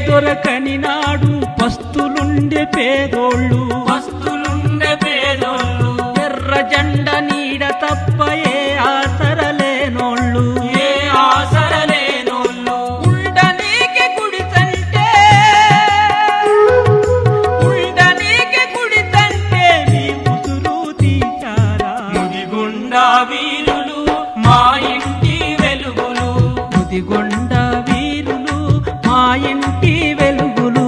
దొరకని నాడు పస్తులుండే పేదోళ్ళు వస్తులుండే పేదోళ్ళు ఎర్ర జెండ నీడ తప్ప ఏ ఆసరలేనోళ్ళు ఏ ఆసరలేనోళ్ళు ఉండనీకి గుడిసంటే ఉండనీకి గుడిసంటే మీ ఉసురు తీశారా ముదిగుండా వీరులు మా ఇంటి వెలుగులు ముదిగొండ వీరులు మా ఇంటి వెలుగులు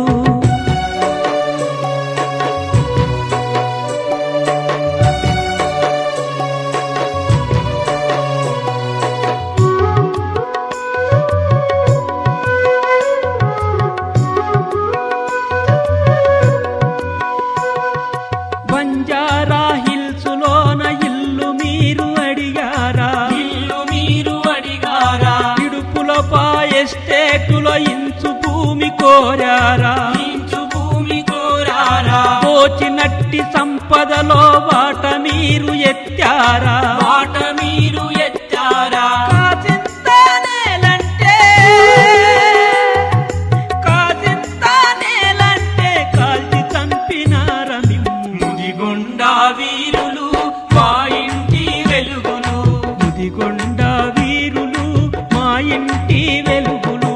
బంజారా హిల్సులోన ఇల్లు మీరు అడిగారా ఇల్లు మీరు అడిగారా ఇడుపుల ఎస్టేటులో ఇంచు భూమి కోరారా ఇంచు భూమి కోరారా దోచినట్టి సంపదలో వాట మీరు ఎత్తారా మాట మీరు ఎత్తారా కాసింత నేలంటే కాసింత నేలంటే కాల్చి చంపినార మిమ్ము ముదిగుండా వీరులు మా ఇంటి వెలుగులు ముదిగొండ వీరులు మా ఇంటి వెలుగులు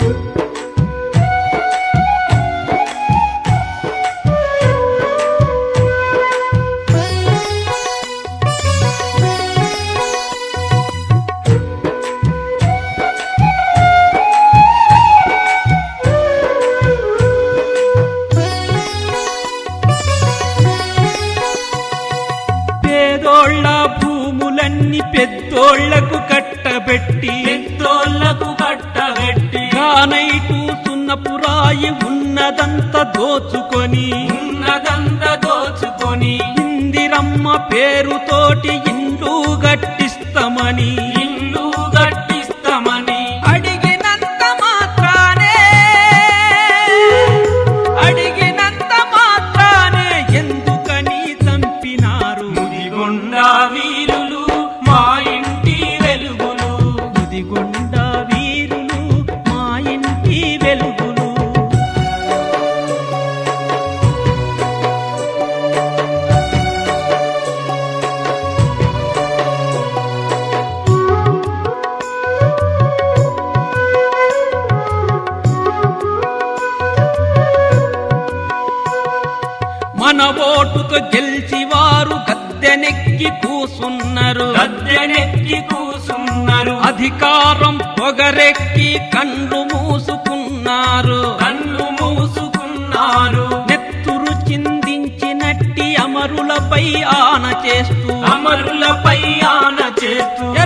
పేదోళ్ళ భూములన్నీ పెద్దోళ్లకు కట్టబెట్టి పెద్దోళ్లకు కట్టబెట్టి కానైటు సున్నపురాయి ఉన్నదంత దోచుకొని ఉన్నదంత దోచుకొని ఇందిరమ్మ పేరుతోటి ఇండ్లు గట్టిస్తామని ఇల్లు కట్టిస్తామని అడిగినంత మాత్రానే అడిగినంత మాత్రానే ఎందుకని చంపినారు ముదిగుండా వీరులు మా ఇంటి వెలుగులు ముదిగొండ వీరులు మా ఇంటి వెలుగులు మన ఓటుతో గెలిచి వారు గద్దెనెక్కి కూసున్నారు గద్దెనెక్కి కూసున్నారు అధికారం పొగరెక్కి కండ్లు మూసుకున్నారు కన్ను మూసుకున్నారు నెత్తురు చిందించినట్టి అమరులపై ఆన చేస్తూ అమరులపై ఆన చేస్తూ